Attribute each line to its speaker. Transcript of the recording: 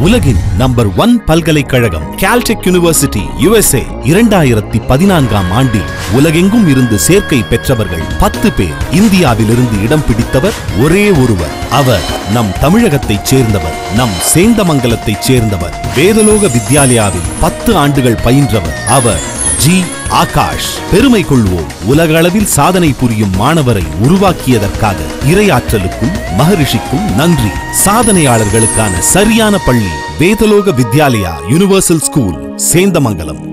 Speaker 1: உலகின் number one பல்கலைக்கழகம் Caltech university USA இரண்டாயிரத்தி பதினான்காம் ஆண்டில் உலகெங்கும் இருந்து சேர்க்கை பெற்றவர்கள் பத்து பேர் இந்தியாவிலிருந்து இடம் பிடித்தவர் ஒரே ஒருவர் அவர் நம் தமிழகத்தைச் சேர்ந்தவர் நம் சேந்தமங்கலத்தைச் சேர்ந்தவர் வேதலோக வித்யாலயாவில் பத்து ஆண்டுகள் பயின்றவர் அவர் ஜி ஆகாஷ் பெருமை கொள்வோம் உலக அளவில் சாதனை புரியும் மாணவரை உருவாக்கியதற்காக இரையாற்றலுக்கும் மகரிஷிக்கும் நன்றி சாதனையாளர்களுக்கான சரியான பள்ளி வேதலோக வித்யாலயா யுனிவர்சல் ஸ்கூல் சேந்தமங்கலம்